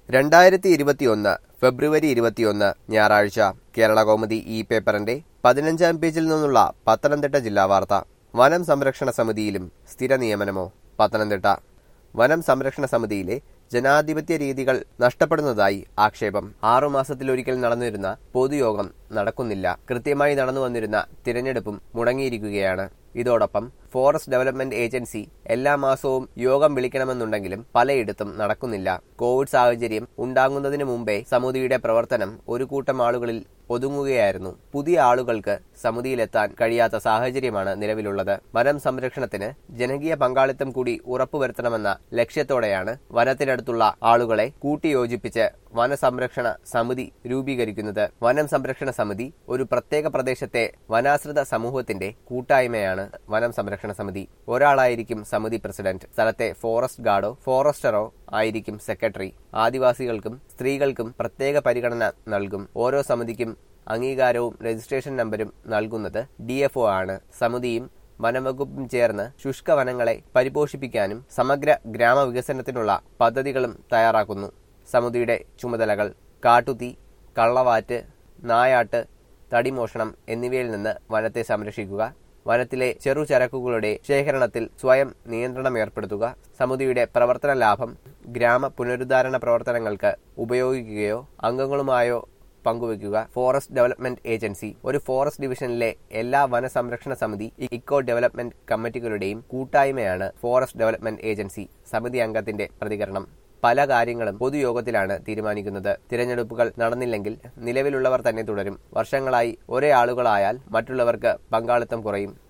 രണ്ടായിരത്തി ഇരുപത്തിയൊന്ന് ഫെബ്രുവരി ഇരുപത്തിയൊന്ന് ഞായറാഴ്ച കേരള കൗമുദി ഈ പേപ്പറിന്റെ പതിനഞ്ചാം പേജിൽ നിന്നുള്ള പത്തനംതിട്ട ജില്ലാ വാർത്ത വനം സംരക്ഷണ സമിതിയിലും സ്ഥിര നിയമനമോ പത്തനംതിട്ട വനം സംരക്ഷണ സമിതിയിലെ ജനാധിപത്യ രീതികൾ നഷ്ടപ്പെടുന്നതായി ആക്ഷേപം ആറുമാസത്തിലൊരിക്കൽ നടന്നിരുന്ന പൊതുയോഗം നടക്കുന്നില്ല കൃത്യമായി നടന്നു വന്നിരുന്ന തിരഞ്ഞെടുപ്പും മുടങ്ങിയിരിക്കുകയാണ് ഇതോടൊപ്പം ഫോറസ്റ്റ് ഡെവലപ്മെന്റ് ഏജൻസി എല്ലാ മാസവും യോഗം വിളിക്കണമെന്നുണ്ടെങ്കിലും പലയിടത്തും നടക്കുന്നില്ല കോവിഡ് സാഹചര്യം ഉണ്ടാകുന്നതിന് മുമ്പേ സമിതിയുടെ പ്രവർത്തനം ഒരു കൂട്ടം ആളുകളിൽ ഒതുങ്ങുകയായിരുന്നു പുതിയ ആളുകൾക്ക് സമിതിയിലെത്താൻ കഴിയാത്ത സാഹചര്യമാണ് നിലവിലുള്ളത് വനം സംരക്ഷണത്തിന് ജനകീയ പങ്കാളിത്തം കൂടി ഉറപ്പുവരുത്തണമെന്ന ലക്ഷ്യത്തോടെയാണ് വനത്തിനടുത്തുള്ള ആളുകളെ കൂട്ടിയോജിപ്പിച്ച് വനസംരക്ഷണ സമിതി രൂപീകരിക്കുന്നത് വനം സംരക്ഷണ സമിതി ഒരു പ്രത്യേക പ്രദേശത്തെ വനാശ്രിത സമൂഹത്തിന്റെ കൂട്ടായ്മയാണ് വനം സംരക്ഷണ സമിതി ഒരാളായിരിക്കും സമിതി പ്രസിഡന്റ് സ്ഥലത്തെ ഫോറസ്റ്റ് ഗാർഡോ ഫോറസ്റ്ററോ ആയിരിക്കും സെക്രട്ടറി ആദിവാസികൾക്കും സ്ത്രീകൾക്കും പ്രത്യേക പരിഗണന നൽകും ഓരോ സമിതിക്കും അംഗീകാരവും രജിസ്ട്രേഷൻ നമ്പരും നൽകുന്നത് ഡി ആണ് സമിതിയും വനംവകുപ്പും ചേർന്ന് ശുഷ്ക വനങ്ങളെ പരിപോഷിപ്പിക്കാനും സമഗ്ര ഗ്രാമവികസനത്തിനുള്ള പദ്ധതികളും തയ്യാറാക്കുന്നു സമിതിയുടെ ചുമതലകൾ കാട്ടുതീ കള്ളവാറ്റ് നായാട്ട് തടിമോഷണം എന്നിവയിൽ നിന്ന് വനത്തെ സംരക്ഷിക്കുക വനത്തിലെ ചെറുചരക്കുകളുടെ ശേഖരണത്തിൽ സ്വയം നിയന്ത്രണം ഏർപ്പെടുത്തുക സമിതിയുടെ പ്രവർത്തന ലാഭം ഗ്രാമ പുനരുദ്ധാരണ പ്രവർത്തനങ്ങൾക്ക് ഉപയോഗിക്കുകയോ അംഗങ്ങളുമായോ പങ്കുവയ്ക്കുക ഫോറസ്റ്റ് ഡെവലപ്മെന്റ് ഏജൻസി ഒരു ഫോറസ്റ്റ് ഡിവിഷനിലെ എല്ലാ വനസംരക്ഷണ സമിതി ഇക്കോ ഡെവലപ്മെന്റ് കമ്മിറ്റികളുടെയും കൂട്ടായ്മയാണ് ഫോറസ്റ്റ് ഡെവലപ്മെന്റ് ഏജൻസി സമിതി അംഗത്തിന്റെ പ്രതികരണം പല കാര്യങ്ങളും പൊതുയോഗത്തിലാണ് തീരുമാനിക്കുന്നത് തിരഞ്ഞെടുപ്പുകൾ നടന്നില്ലെങ്കിൽ നിലവിലുള്ളവർ തന്നെ തുടരും വർഷങ്ങളായി ഒരേ ആളുകളായാൽ മറ്റുള്ളവർക്ക് പങ്കാളിത്തം കുറയും